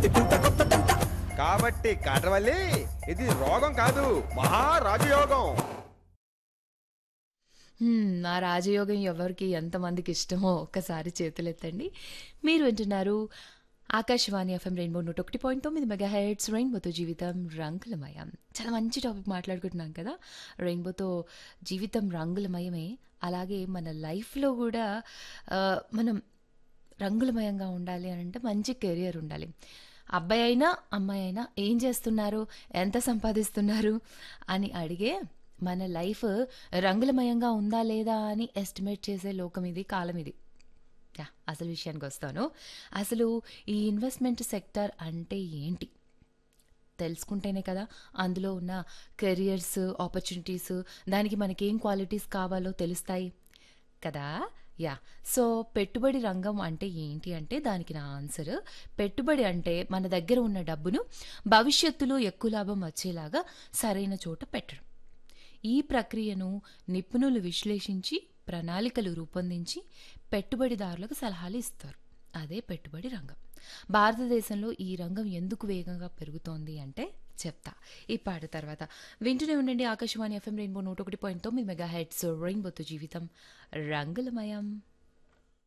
కాబట్టి కాటవల్లి ఇది రోగం కాదు మహారాజయోగం హ్మ్, ఆ రాజయోగం ఎవరికి ఎంతమందికి ఇష్టమో ఒక్కసారి చేతులెత్తండి మీరు వింటున్నారు ఆకాశవాణి ఎఫ్ఎం రెయిన్బో నూట ఒకటి పాయింట్ తొమ్మిది మెగా హెడ్స్ రెయిన్బోతో జీవితం రంగులమయం చాలా మంచి టాపిక్ మాట్లాడుకుంటున్నాం కదా రెయిన్బోతో జీవితం రంగులమయమే అలాగే మన లైఫ్లో కూడా ఆ, మనం రంగులమయంగా ఉండాలి అని అంటే మంచి కెరియర్ ఉండాలి అబ్బాయి అయినా అమ్మాయి అయినా ఏం చేస్తున్నారు ఎంత సంపాదిస్తున్నారు అని అడిగే మన లైఫ్ రంగులమయంగా ఉందా లేదా అని ఎస్టిమేట్ చేసే లోకం ఇది కాలం ఇది యా, అసలు విషయానికి వస్తాను అసలు ఈ ఇన్వెస్ట్మెంట్ సెక్టర్ అంటే ఏంటి తెలుసుకుంటేనే కదా అందులో ఉన్న కెరియర్స్ ఆపర్చునిటీస్ దానికి మనకేం క్వాలిటీస్ కావాలో తెలుస్తాయి కదా యా సో పెట్టుబడి రంగం అంటే ఏంటి అంటే దానికి నా ఆన్సర్ పెట్టుబడి అంటే మన దగ్గర ఉన్న డబ్బును భవిష్యత్తులో ఎక్కువ లాభం వచ్చేలాగా సరైన చోట పెట్టడం ఈ ప్రక్రియను నిపుణులు విశ్లేషించి ప్రణాళికలు రూపొందించి పెట్టుబడిదారులకు సలహాలు ఇస్తారు అదే పెట్టుబడి రంగం భారతదేశంలో ఈ రంగం ఎందుకు వేగంగా పెరుగుతోంది అంటే చెప్తా ఈ పాట తర్వాత వింటూనే ఉండండి ఆకాశవాణి ఎఫ్ఎం రెయిన్బో నూట ఒకటి పాయింట్ తొమ్మిది మెగా హెడ్స్ రెయిన్బోతో జీవితం రంగులమయం